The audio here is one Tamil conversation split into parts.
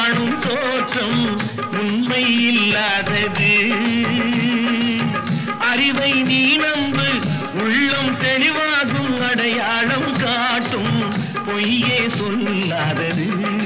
காணும் தோற்றம் உண்மை இல்லாதது அறிவை நீ நம்பு உள்ளம் தெளிவாகும் அடையாளம் காட்டும் பொய்யே சொல்லாதது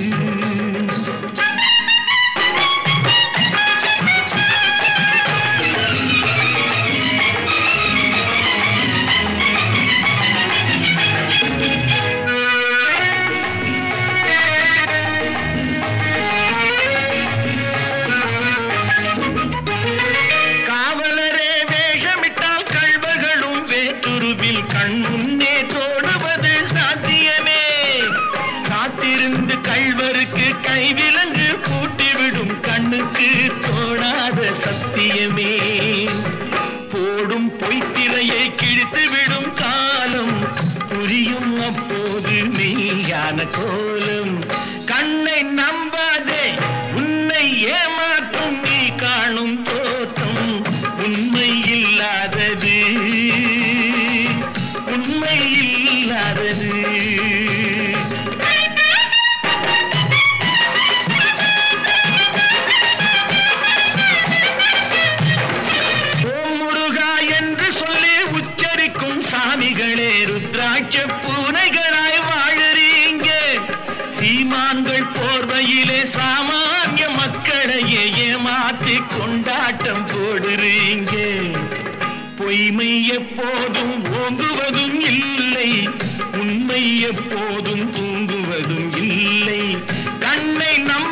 காவலரே வேஷமிட்டால் கள்வர்களும் வேற்றுருவில் கண் முன்னே தோடுவது சாத்தியமே காத்திருந்து கள்வருக்கு கைவிலங்கு பூட்டிவிடும் கண்ணுக்கு தோடாத சத்தியமே போடும் பொய்த்திரையை கிழித்துவிடும் காலம் புரியும் அப்போது மெய்யான கோலம் கண்ணை நம்பாதே உன்னை ஏமாற்றும் நீ காணும் தோற்றம் உண்மை இல்லாதது உண்மை இல்லாதது ஓம் முருகா என்று சொல்லி உச்சரிக்கும் சாமிகளே ருத்ராட்ச பூனைகளாய் வாழறீங்க சீமான்கள் போர்வையிலே சாமானிய மக்களையே ஏமாத்தி கொண்டாட்டம் போடுறீங்க பொய்மை எப்போதும் ஓங்குவதும் இல்லை உண்மை எப்போதும் தூங்குவதும் இல்லை கண்ணை நம்ப